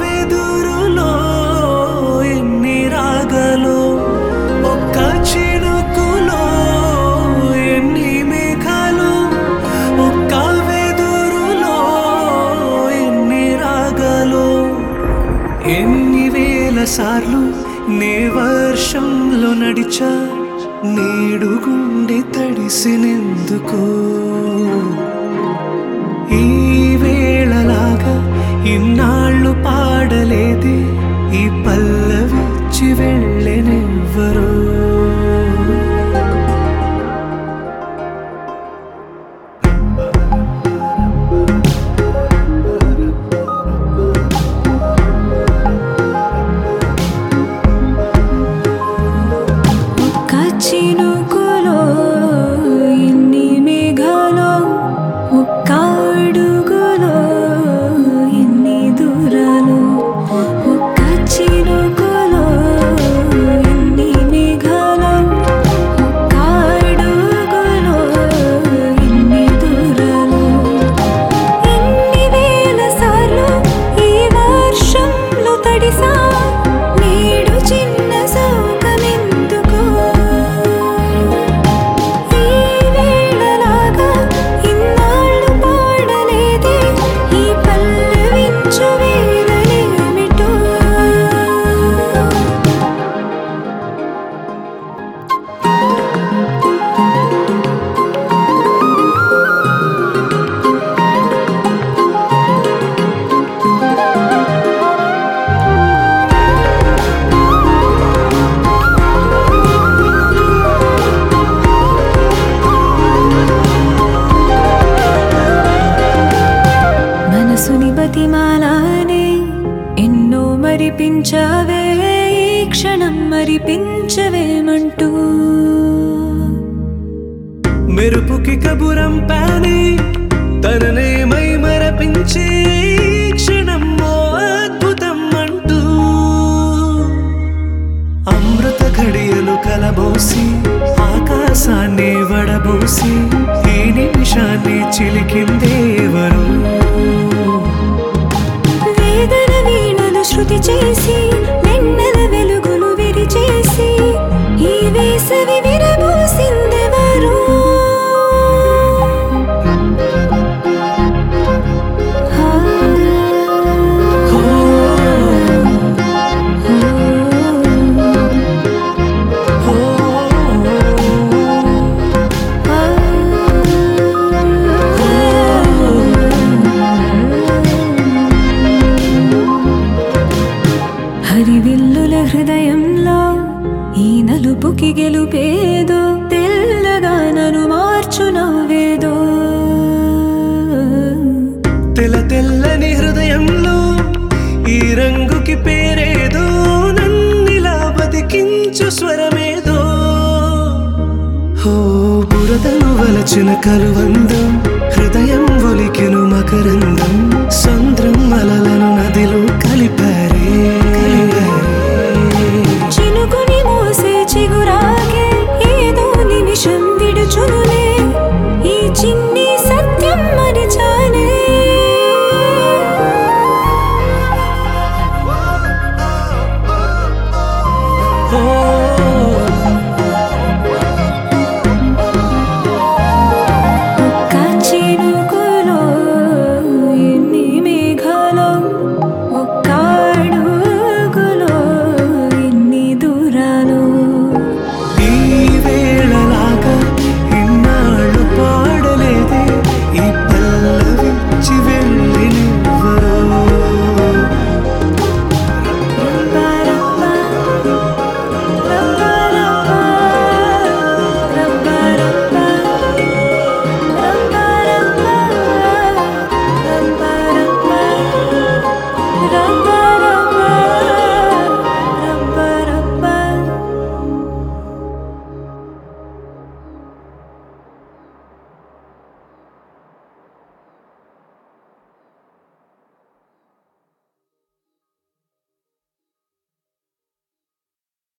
వెదురులో ఎన్ని రాగలో ఒక్క చినుకులో ఎన్ని మేఘాలు ఒక్క వెదురులో ఎన్ని రాగలో ఎన్ని వేల సార్లు నే వర్షంలో నడిచా నేడు గుండె తడిసినెందుకో ఈ వేళలాగా ఇన్నాళ్ళు పాడలేదే ఈ పల్లవిచ్చి వెళ్ళెనెవ్వరో ఒక్క చినుకులో ఎన్ని మేఘాలో ఒక్క అడుగులో ఎన్ని దూరాలు ఒక్క చినుకులో ఎన్ని మేఘాలో ఒక్క అడుగులో ఎన్ని దూరాలు ఎన్ని వేల సార్లు ఈ వర్షంలో తడిసా నేడు చిన్న సౌకమెందుకో ఈ వేళలాగా ఇన్నాళ్ళు పాడలేదే ఈ పల్లవించు వేళలేమిటో మనసుని బతిమాలానే ఎన్నో మరిపించవే ఈ క్షణం మరిపించవేమంటూ మెరుపుకి కబురం పాని తననే మై మరపించే ఈ క్షణం ఓ అద్భుతం అంటూ అమృత ఘడియలు కలబోసి ఆకాశాన్ని వడబోసి ఈ నిమిషాన్ని చిలికిందేవరు వేదన వీణలు శృతి చేసి వెన్నెల వెలుగులు విరిచేసి ఈ వేసవి విరబూసిందెవరు ఆ, ఓ, ఓ, ఆ, హరివిల్లుల హృదయంలో ఈ నలుపుకి గెలుపేదో తెల్లగా నన్ను మార్చు నవ్వేదో తెల్ల తెల్లని హృదయంలో ఈ రంగుకి పేరేదో నన్నిలా బతికించు స్వరమేదో ఓ బురదను వలచిన కలువందు హృదయం ఒలికెను